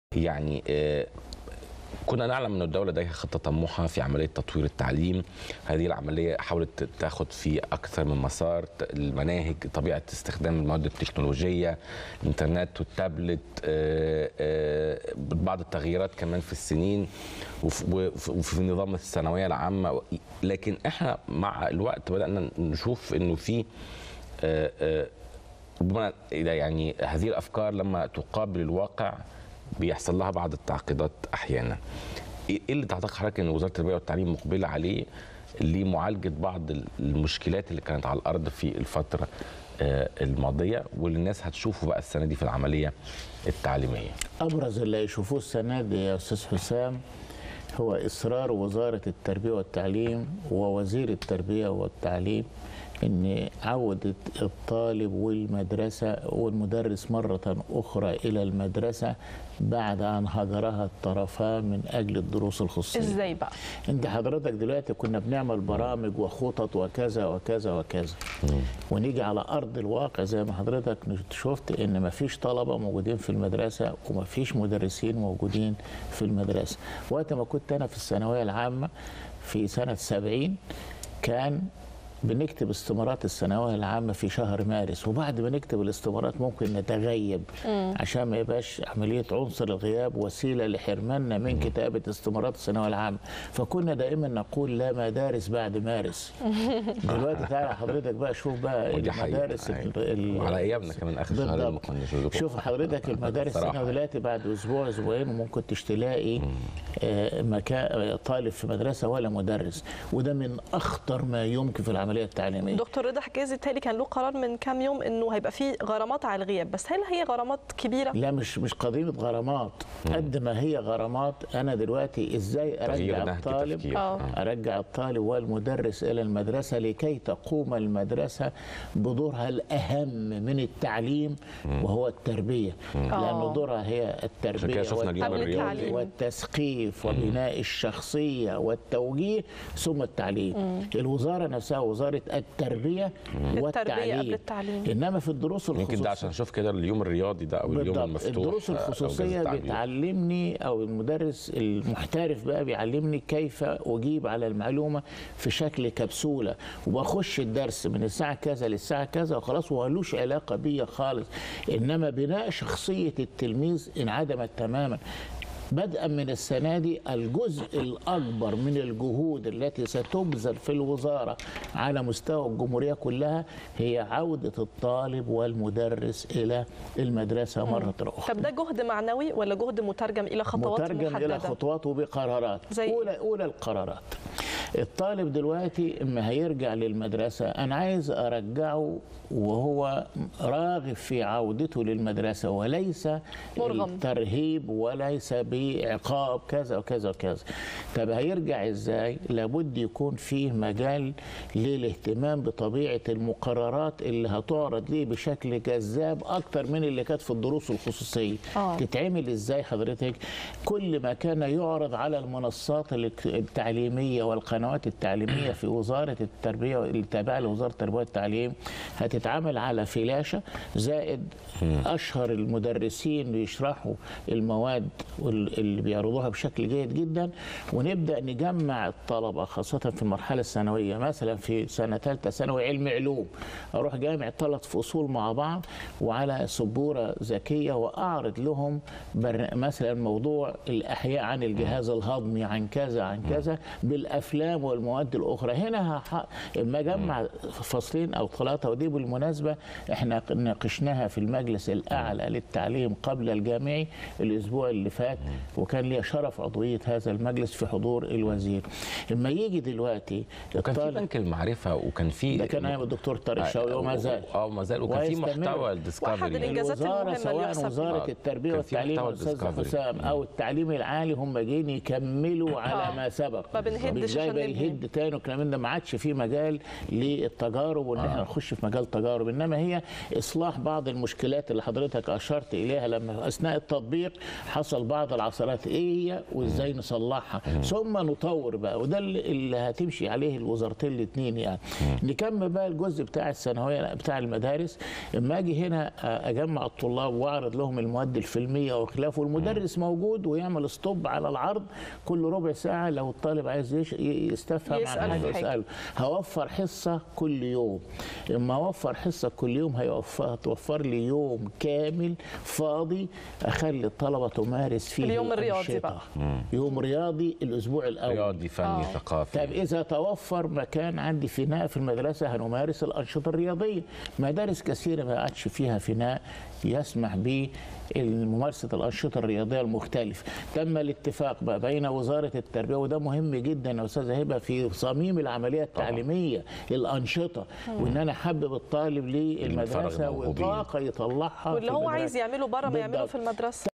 يعني آه، كنا نعلم ان الدوله لديها خطه طموحه في عمليه تطوير التعليم هذه العمليه حاولت تاخد في اكثر من مسار ت- المناهج طبيعه استخدام المواد التكنولوجيه الانترنت والتابلت آه، آه، بعض التغييرات كمان في السنين وف- وف- وفي نظام الثانويه العامه لكن احنا مع الوقت بدانا نشوف انه في آه، آه، ربما إذا يعني هذه الافكار لما تقابل الواقع بيحصل لها بعض التعقيدات احيانا. ايه اللي تعتقد حضرتك ان وزاره التربيه والتعليم مقبله عليه لمعالجه بعض المشكلات اللي كانت على الارض في الفتره آه، الماضيه واللي الناس هتشوفه بقى السنه دي في العمليه التعليميه. ابرز اللي يشوفوه السنه دي يا استاذ حسام هو اصرار وزاره التربيه والتعليم ووزير التربيه والتعليم ان عوده الطالب والمدرسه والمدرس مره اخرى الى المدرسه بعد ان هجرها الطرفان من اجل الدروس الخصوصيه ازاي بقى انت حضرتك دلوقتي كنا بنعمل برامج وخطط وكذا وكذا وكذا ونيجي على ارض الواقع زي ما حضرتك شفت ان مفيش طلبه موجودين في المدرسه ومفيش مدرسين موجودين في المدرسه وقت ما كنت انا في الثانويه العامه في سنه 70 كان بنكتب استمارات الثانويه العامه في شهر مارس وبعد ما نكتب الاستمارات ممكن نتغيب عشان ما يبقاش عمليه عنصر الغياب وسيله لحرماننا من كتابه استمارات الثانويه العامه فكنا دائما نقول لا مدارس بعد مارس دلوقتي تعالى حضرتك بقى شوف بقى ودي حقيقة، المدارس أيوة. ال- ال- وعلى أيامنا كمان آخر شهرين ما بالضبط. كناش بنقول. شوف حضرتك المدارس صراحة. هنا دلوقتي بعد اسبوع اسبوعين ممكن تلاقي آه، مكان طالب في مدرسه ولا مدرس وده من اخطر ما يمكن في العمليه التعليميه دكتور رضا حجازي تالي كان له قرار من كام يوم انه هيبقى فيه غرامات على الغياب بس هل هي غرامات كبيره لا مش مش قضيه غرامات قد ما هي غرامات انا دلوقتي ازاي تغيير ارجع نهج الطالب تفكير. آه. ارجع الطالب والمدرس الى المدرسه لكي تقوم المدرسه بدورها الاهم من التعليم وهو التربيه لان آه. دورها هي عشان التربيه كده شفنا اليوم قبل الرياضي التعليم. والتثقيف وبناء الشخصيه والتوجيه ثم التعليم الوزاره نفسها وزاره التربيه والتعليم قبل التعليم. انما في الدروس يمكن الخصوصيه ده عشان نشوف كده اليوم الرياضي ده او اليوم بالضبط المفتوح الدروس آه، أو جاز الخصوصيه التعبير. بتعلمني او المدرس المحترف بقى بيعلمني كيف اجيب على المعلومه في شكل كبسوله وبخش الدرس من الساعه كذا للساعه كذا وخلاص ومالوش علاقه بيا خالص انما بناء شخصيه التلميذ انعدمت تماما بدءا من السنه دي الجزء الاكبر من الجهود التي ستبذل في الوزاره على مستوى الجمهوريه كلها هي عوده الطالب والمدرس الى المدرسه مره اخرى طب ده جهد معنوي ولا جهد مترجم الى خطوات مترجم محدده الى خطوات وبقرارات زي اولى اولى القرارات الطالب دلوقتي اما هيرجع للمدرسه انا عايز ارجعه وهو راغب في عودته للمدرسه وليس مرغم. الترهيب وليس بعقاب كذا وكذا وكذا طب هيرجع ازاي لابد يكون فيه مجال للاهتمام بطبيعه المقررات اللي هتعرض ليه بشكل جذاب اكتر من اللي كانت في الدروس الخصوصيه آه. تتعمل ازاي حضرتك كل ما كان يعرض على المنصات الك- التعليميه والقنوات التعليميه في وزاره التربيه التابعه لوزاره التربيه والتعليم هتتعمل على فلاشه زائد اشهر المدرسين بيشرحوا المواد وال- اللي بيعرضوها بشكل جيد جدا ونبدا نجمع الطلبه خاصه في المرحله الثانويه مثلا في سنه ثالثه ثانوي علم علوم اروح جامع ثلاث فصول مع بعض وعلى سبوره ذكيه واعرض لهم بر... مثلا موضوع الاحياء عن الجهاز الهضمي عن كذا عن كذا بالافلام والمواد الاخرى هنا هح... اما اجمع فصلين او ثلاثه ودي بالمناسبه احنا ناقشناها في المجلس الاعلى للتعليم قبل الجامعي الاسبوع اللي فات وكان لي شرف عضويه هذا المجلس في حضور الوزير اما يجي دلوقتي وكان في الطالب- بنك المعرفه وكان في ده كان ايام الدكتور طارق شوقي وما زال اه ما زال وكان في ويستمر. محتوى واحد الديسكفري الإنجازات الوزاره المهمة اللي سواء يحسب وزاره فيها. التربيه كان في والتعليم محتوى استاذ الديسكفري. حسام او التعليم العالي هم جايين يكملوا على آه. ما سبق ما بنهدش مش جاي عشان بقى نبني. يهد تاني والكلام من ده ما عادش في مجال للتجارب وان احنا نخش في مجال تجارب انما هي اصلاح بعض المشكلات اللي حضرتك اشرت اليها لما اثناء التطبيق حصل بعض العثرات ايه هي وازاي نصلحها ثم نطور بقى وده اللي اللي هتمشي عليه الوزارتين الاثنين يعني نكمل بقى الجزء بتاع الثانويه بتاع المدارس اما اجي هنا اجمع الطلاب واعرض لهم المواد الفيلميه وخلافه والمدرس موجود ويعمل ستوب على العرض كل ربع ساعه لو الطالب عايز يش- يستفهم يسأل عن في حاجه حاجة. يساله هوفر حصه كل يوم اما اوفر حصه كل يوم هيوفر توفر لي يوم كامل فاضي اخلي الطلبه تمارس فيه اليوم الرياضي الأنشطة. بقى. يوم رياضي الاسبوع الاول رياضي فني آه. ثقافي طيب إذا توفر مكان عندي فناء في المدرسة هنمارس الأنشطة الرياضية مدارس كثيرة ما عادش فيها فناء يسمح بممارسة الأنشطة الرياضية المختلفة تم الاتفاق بقى بين وزارة التربية وده مهم جدا يا أستاذة هبة في صميم العملية التعليمية الأنشطة وإن أنا أحبب الطالب المفرغ للمدرسة الموهوبين. وطاقة يطلعها واللي في هو المدرسة. عايز يعمله بره ما يعمله بالضبط. في المدرسه